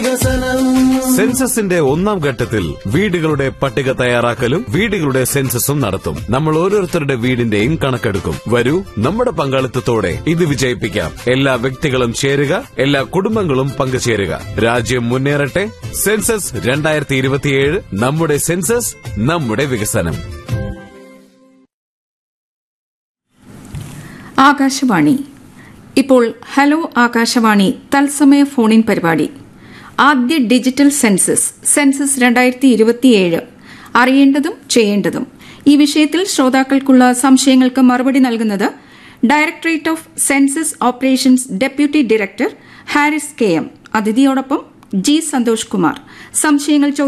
വികസനം സെൻസസിന്റെ ഒന്നാം ഘട്ടത്തിൽ വീടുകളുടെ പട്ടിക തയ്യാറാക്കലും വീടുകളുടെ സെൻസസും നടത്തും നമ്മൾ ഓരോരുത്തരുടെ വീടിന്റെയും കണക്കെടുക്കും വരൂ നമ്മുടെ പങ്കാളിത്തത്തോടെ ഇത് വിജയിപ്പിക്കാം എല്ലാ വ്യക്തികളും ചേരുക എല്ലാ കുടുംബങ്ങളും പങ്കുചേരുക രാജ്യം മുന്നേറട്ടെ സെൻസസ് രണ്ടായിരത്തി ഇരുപത്തിയേഴ് നമ്മുടെ സെൻസസ് നമ്മുടെ വികസനം ആകാശവാണി ഇപ്പോൾ ഹലോ ആകാശവാണി തത്സമയ ഫോണിൻ പരിപാടി ആദ്യ ഡിജിറ്റൽ സെൻസസ് സെൻസസ് രണ്ടായിരത്തി ഇരുപത്തിയേഴ് അറിയേണ്ടതും ചെയ്യേണ്ടതും ഈ വിഷയത്തിൽ ശ്രോതാക്കൾക്കുള്ള സംശയങ്ങൾക്ക് മറുപടി നൽകുന്നത് directorate of census operations deputy director Haris K M അതിഥിയോടൊപ്പം ജി സന്തോഷ് കുമാർ സംശയങ്ങൾ